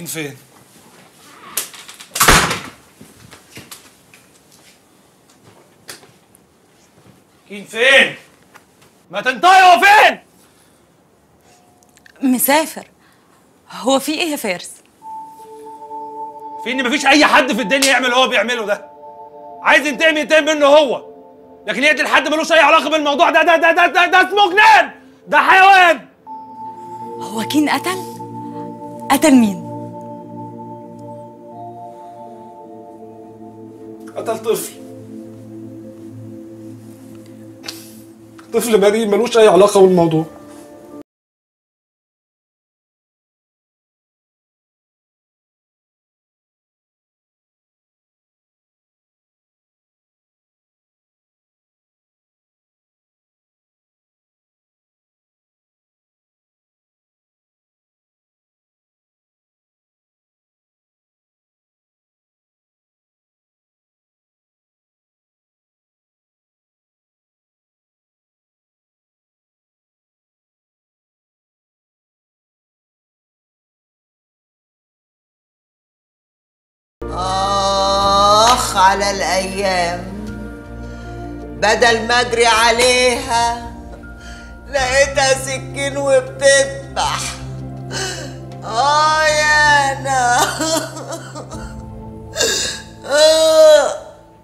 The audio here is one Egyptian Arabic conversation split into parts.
فين كين فين ما تنطقي هو فين مسافر هو في ايه يا فارس في ان مفيش اي حد في الدنيا يعمل اللي هو بيعمله ده عايز ينتقم ينتقم منه هو لكن يقتل حد ملوش اي علاقه بالموضوع ده ده ده ده ده, ده اسمه جنان ده حيوان هو كين قتل قتل مين قتل طفل طفل بريء ملوش اي علاقه بالموضوع آخ على الأيام بدل ما أجري عليها لقيتها سكين وبتذبح آه يا أنا آه.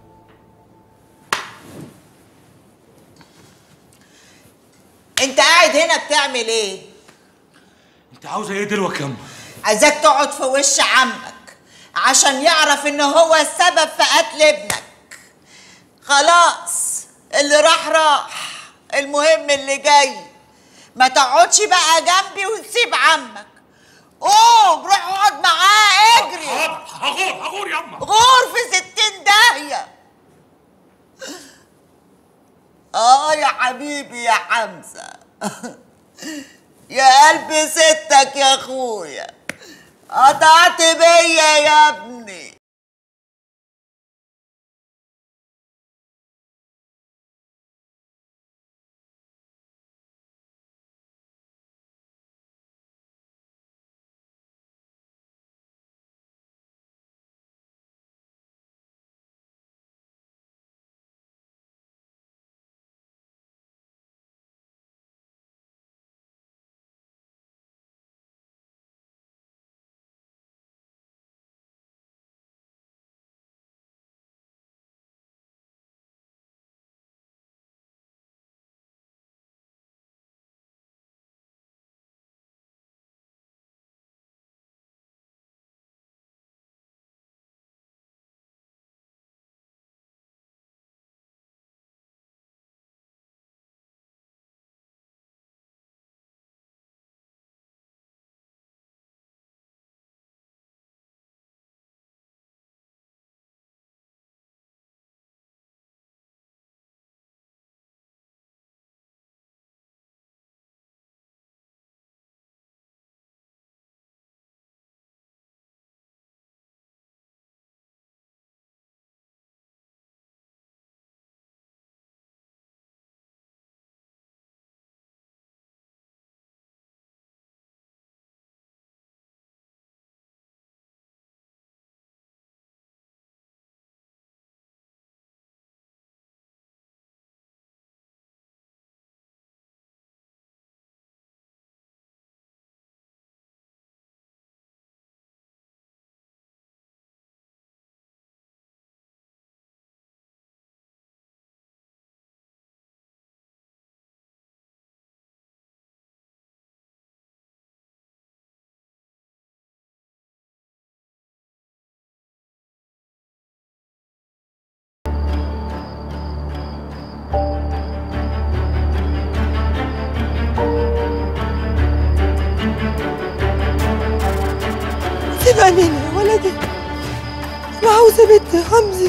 أنت قاعد هنا بتعمل إيه؟ انت عاوزه ايه دلوقتي ياما عايزاك تقعد في وش عمك عشان يعرف ان هو السبب في قتل ابنك خلاص اللي راح راح المهم اللي جاي ما تقعدش بقى جنبي وتسيب عمك قوم روح اقعد معاه اجري هغور هغور ياما غور في ستين داهية اه يا حبيبي يا حمزة يا قلب ستك يا اخويا قطعت بيا يا ابني سيبها مني يا ولدي انا عاوزه بنت حمزه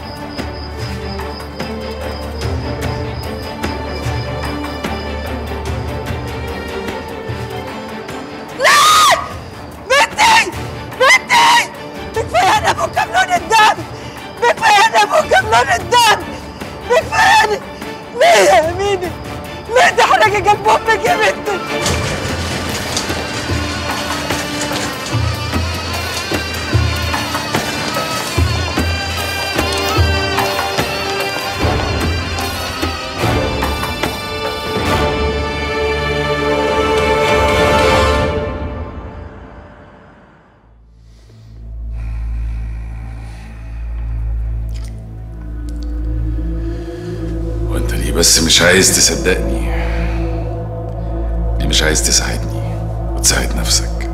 لا بنتي بنتي بكفايه انا ابوك لون الدم بكفايه انا ابوك لون الدم بكفايه ليه يا امينه ليه تحرقي قلب امك يا بنتي بس مش عايز تصدقني دي مش عايز تساعدني وتساعد نفسك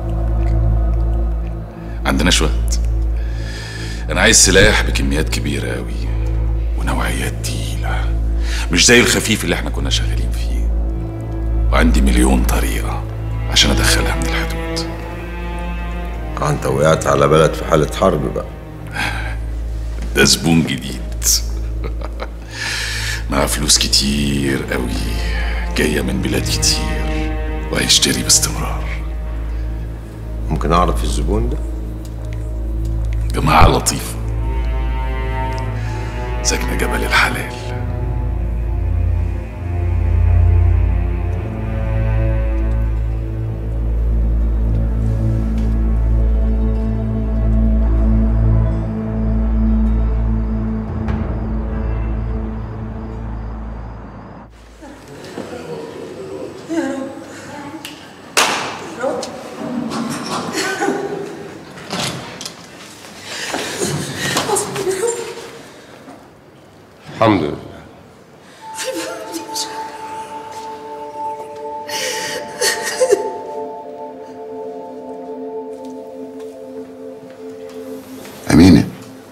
عندناش وقت انا عايز سلاح بكميات كبيرة قوي ونوعيات تقيلة مش زي الخفيف اللي احنا كنا شغالين فيه وعندي مليون طريقة عشان ادخلها من الحدود انت وقعت على بلد في حالة حرب بقى ده زبون جديد مع فلوس كتير قوي جاية من بلاد كتير وهيشتري باستمرار ممكن اعرف الزبون ده جماعة لطيفة ساكنة جبل الحلال الحمد لله أمينة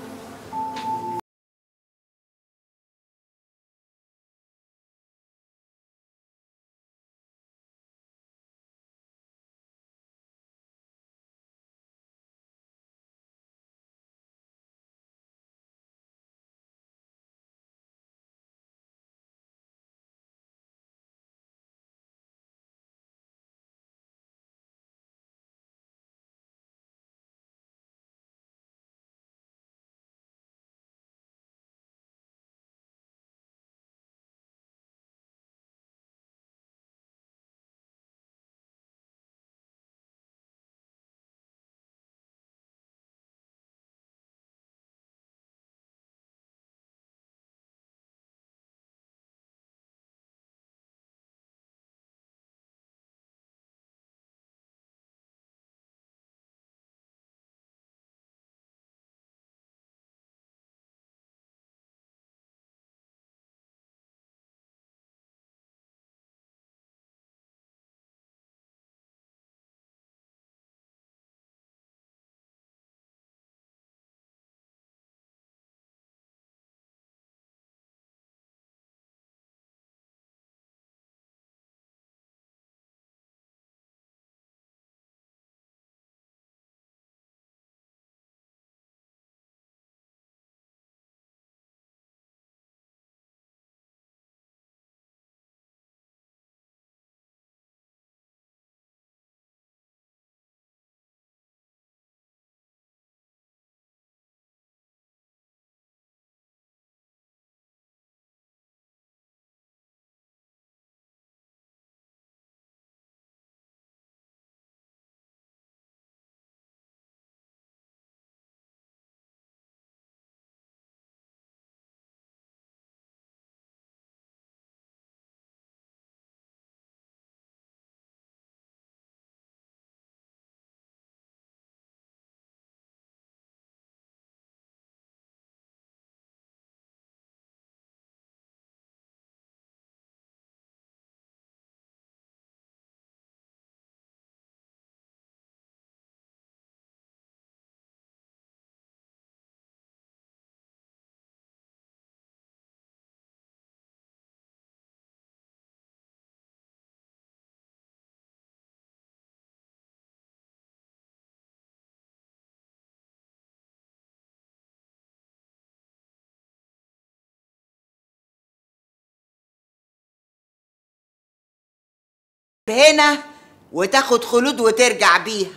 هنا وتاخد خلود وترجع بيها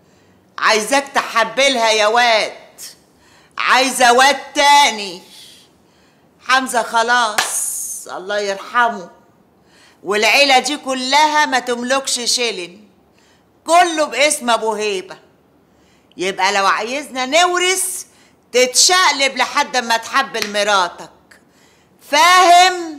عايزاك تحبلها يا واد عايزه واد تاني حمزه خلاص الله يرحمه والعيله دي كلها ما تملكش شيلن كله باسم ابو هيبه يبقى لو عايزنا نورث تتشقلب لحد ما تحبل مراتك فاهم